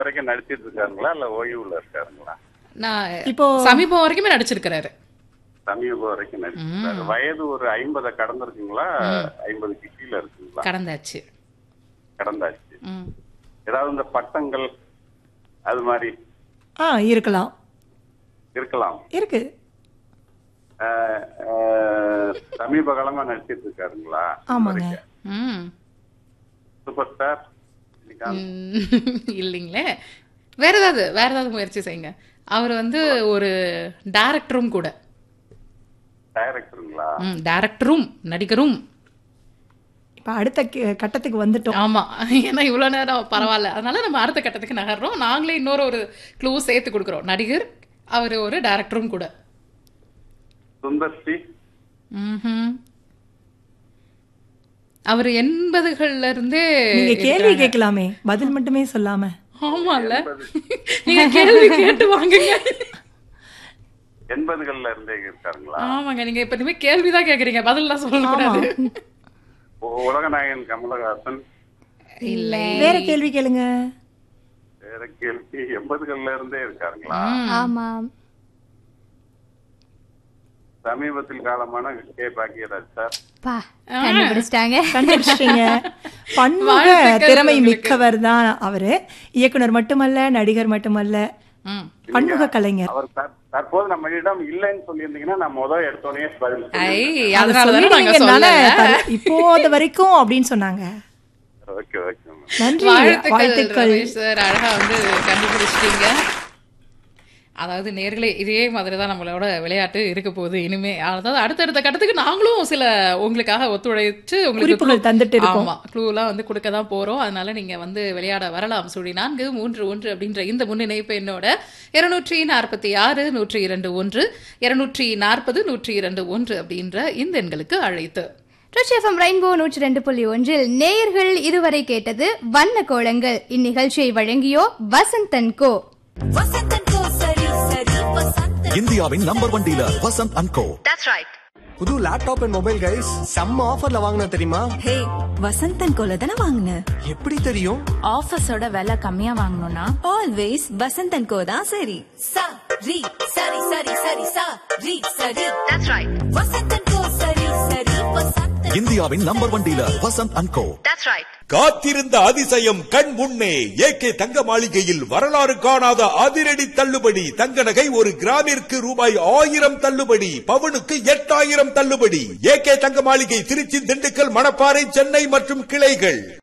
வரைக்கும் நடிச்சிட்டு இருக்காருங்களா இல்ல ஓய்வுல இருக்காருங்களா நான் இப்போ சமீபம் வரைக்குமே நடிச்சிருக்கிறாரு சமீபம் வரைக்கும் நடிச்சிருக்காரு வயது ஒரு ஐம்பதை கடந்திருக்குங்களா ஐம்பதுக்கு கீழே இருக்குங்களா கடந்தாச்சு கடந்தாச்சு ம். ஏதாவது இந்த பட்டங்கள் அது மாதிரி ஆ இருக்கலாம் இருக்கலாம் இருக்கு அஹ், அஹ், சமீப காலமா நடிச்சிட்டு இருக்காருங்களா ஆமாங்க ம் சூப்பர் ஸ்டார் ம், இல்லைங்களே வேற ஏதாவது வேற ஏதாவது முயற்சி செய்யுங்க அவர் வந்து ஒரு டைரக்டரும் கூட டைரக்டருங்களா ம் டைரக்டரும் நடிகரும் இப்ப அடுத்த கே- கட்டத்துக்கு வந்துட்டோம் ஆமா ஏன்னா இவ்வளவு நேரம் பரவாயில்ல அதனால நம்ம அடுத்த கட்டத்துக்கு நகர்றோம் நாங்களே இன்னொரு ஒரு க்ளூ சேர்த்து கொடுக்குறோம் நடிகர் அவர் ஒரு டைரக்டரும் கூட சுந்தர் சி ம்ஹும். அவர் எண்பதுகள்ல இருந்தே நீங்க கேள்வி கேட்கலாமே பதில் மட்டுமே சொல்லாம ஆமால நீங்க கேள்வி கேட்டு வாங்குங்க எண்பதுகள்ல இருந்தே இருக்காருங்களா ஆமாங்க நீங்க இப்ப இனிமே கேள்விதான் கேக்குறீங்க பதில்லாம் சொல்லக்கூடாது உ- உலகநாயகன் கமலஹாசன் இல்ல வேற கேள்வி கேளுங்க வேற கேள்வி எண்பதுகள்ல இருந்தே இருக்காருங்களா ஆமாம் சமீபத்தில் காலமான கே பாக்கியராஜ் சார் பா கண்டுபிடிச்சிட்டாங்க கண்டுபிடிச்சிட்டீங்க பன்முக வாழ்த்துக்கள் திறமை உங்களுக்கு. மிக்கவர் தான் அவரு இயக்குனர் மட்டுமல்ல நடிகர் மட்டுமல்ல ம். பன்முக கலைஞர் அவர் தற்- தற்போது நம்மளிடம் இல்லைன்னு சொல்லியிருந்தீங்கன்னா நான் முதல் எடுத்தோடனே பதில் ஐ சொல்லியிருப்பேன். அதனாலதான் நாங்க சொல்லிடுவீங்கனால சொல்லல தர- இப்போது வரைக்கும் அப்படின்னு சொன்னாங்க ஓகே ஓகே மேம். நன்றி வாழ்த்துக்கள் வாழ்த்துக்கள் ரமேஷ் சார் அழகா வந்து கண்டுபிடிச்சிட்டீங்க அதாவது நேர்களே இதே மாதிரி தான் நம்மளோட விளையாட்டு இருக்க போகுது இனிமே அதாவது அடுத்தடுத்த கட்டத்துக்கு நாங்களும் சில உங்களுக்காக ஒத்துழைச்சு உங்களுக்கு குறிப்புகள் clue- தந்துட்டு இருக்கோம். ஆமா க்ளூலாம் வந்து கொடுக்க தான் போறோம் அதனால நீங்க வந்து விளையாட வரலாம் சுழி நான்கு மூன்று ஒன்று அப்படின்ற இந்த முன்னிணைப்பு என்னோட இருநூற்றி நாற்பத்தி ஆறு நூற்றி இரண்டு ஒன்று இருநூற்றி நாற்பது நூற்றி இரண்டு ஒன்று அப்படின்ற இந்த எண்களுக்கு அழைத்து ட்ரிச் எஃப்எம் ரெயின்போ நூற்றி ரெண்டு புள்ளி ஒன்றில் நேயர்கள் இதுவரை கேட்டது வண்ண கோலங்கள் இந்நிகழ்ச்சியை வழங்கியோர் வசந்தன் கோ இந்தியாவின் number one dealer Vasanth and co புது லேப்டாப் அண்ட் மொபைல் கைஸ் செம்ம ஆஃபர்ல வாங்கின தெரியுமா ஹே வசந்தன் கோல தானே வாங்கின எப்படி தெரியும் ஆஃபர்ஸோட விலை கம்மியா வாங்கணும்னா ஆல்வேஸ் வசந்தன் கோ தான் சரி sa ri sari sari sari sa ri sari that's right vasantan ko sari sari vasantan இந்தியாவின் number one dealer Vasanth and co that's right காத்திருந்த அதிசயம் கண் முன்னே ஏகே தங்க மாளிகையில் வரலாறு காணாத அதிரடி தள்ளுபடி தங்க நகை ஒரு கிராமிற்கு ரூபாய் ஆயிரம் தள்ளுபடி பவுனுக்கு எட்டாயிரம் தள்ளுபடி ஏகே தங்க மாளிகை திருச்சி திண்டுக்கல் மணப்பாறை சென்னை மற்றும் கிளைகள்